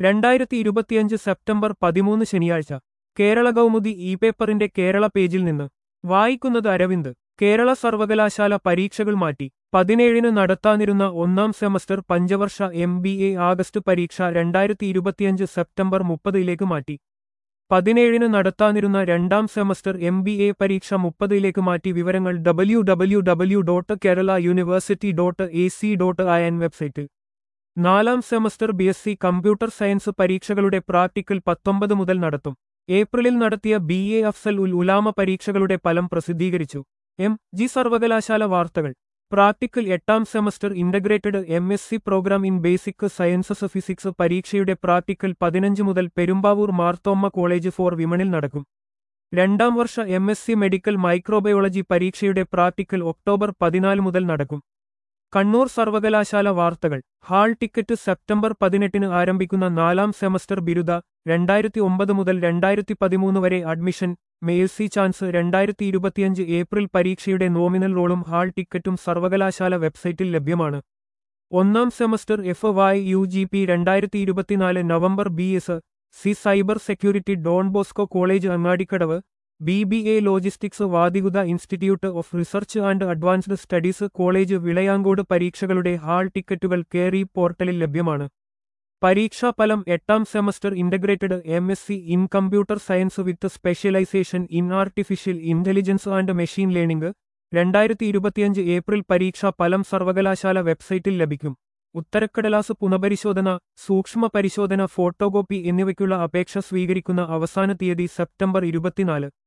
രണ്ടായിരത്തി ഇരുപത്തിയഞ്ച് സെപ്റ്റംബർ പതിമൂന്ന് ശനിയാഴ്ച കേരള കൗമുദി ഇ പേപ്പറിന്റെ കേരള പേജിൽ നിന്ന് വായിക്കുന്നത് അരവിന്ദ് കേരള സർവകലാശാല പരീക്ഷകൾ മാറ്റി പതിനേഴിന് നടത്താനിരുന്ന ഒന്നാം സെമസ്റ്റർ പഞ്ചവർഷ എം ബി എ ആഗസ്റ്റ് പരീക്ഷ രണ്ടായിരത്തി ഇരുപത്തിയഞ്ച് സെപ്റ്റംബർ മുപ്പതിലേക്ക് മാറ്റി പതിനേഴിന് നടത്താനിരുന്ന രണ്ടാം സെമസ്റ്റർ എം ബി എ പരീക്ഷ മുപ്പതിലേക്ക് മാറ്റി വിവരങ്ങൾ W W W dot Kerala university dot A C dot I N website നാലാം semester B S C computer science പരീക്ഷകളുടെ പ്രാക്ടിക്കൽ പത്തൊമ്പത് മുതൽ നടത്തും ഏപ്രിലിൽ നടത്തിയ ബി എ അഫ്സൽ ഉൽ ഉലാമ പരീക്ഷകളുടെ ഫലം പ്രസിദ്ധീകരിച്ചു എം ജി സർവകലാശാല വാർത്തകൾ പ്രാക്ടിക്കൽ എട്ടാം semester integrated M S C programme in basic sciences physics പരീക്ഷയുടെ പ്രാക്ടിക്കൽ പതിനഞ്ച് മുതൽ പെരുമ്പാവൂർ മാർത്തോമ്മ കോളേജ് ഫോർ വിമണിൽ നടക്കും രണ്ടാം വർഷ M S C medical microbiology പരീക്ഷയുടെ പ്രാക്ടിക്കൽ ഒക്ടോബർ പതിനാല് മുതൽ നടക്കും കണ്ണൂർ സർവകലാശാല വാർത്തകൾ ഹാൾ ടിക്കറ്റ് സെപ്റ്റംബർ പതിനെട്ടിന് ആരംഭിക്കുന്ന നാലാം സെമസ്റ്റർ ബിരുദ രണ്ടായിരത്തി ഒമ്പത് മുതൽ രണ്ടായിരത്തി പതിമൂന്ന് വരെ അഡ്മിഷൻ മേൽസി ചാൻസ് രണ്ടായിരത്തി ഇരുപത്തിയഞ്ച് ഏപ്രിൽ പരീക്ഷയുടെ നോമിനൽ റോളും ഹാൾ ടിക്കറ്റും സർവകലാശാല വെബ്സൈറ്റിൽ ലഭ്യമാണ് ഒന്നാം semester F Y U G P രണ്ടായിരത്തി ഇരുപത്തിനാല് November B S C cyber security Don Bosco college Angadikkadavu B B A logistics വാദികുത institute of research and advanced studies college Vilayancode പരീക്ഷകളുടെ ഹാൾ ടിക്കറ്റുകൾ കേറി പോർട്ടലിൽ ലഭ്യമാണ് പരീക്ഷാഫലം എട്ടാം semester integrated M S C in computer science with specialisation in artificial intelligence and machine learning രണ്ടായിരത്തി ഇരുപത്തിയഞ്ച് ഏപ്രിൽ പരീക്ഷാ ഫലം സർവകലാശാല വെബ്സൈറ്റിൽ ലഭിക്കും ഉത്തരക്കടലാസ് പുനഃപരിശോധന സൂക്ഷ്മ പരിശോധന ഫോട്ടോകോപ്പി എന്നിവയ്ക്കുള്ള അപേക്ഷ സ്വീകരിക്കുന്ന അവസാന തീയതി സെപ്റ്റംബർ ഇരുപത്തിനാല്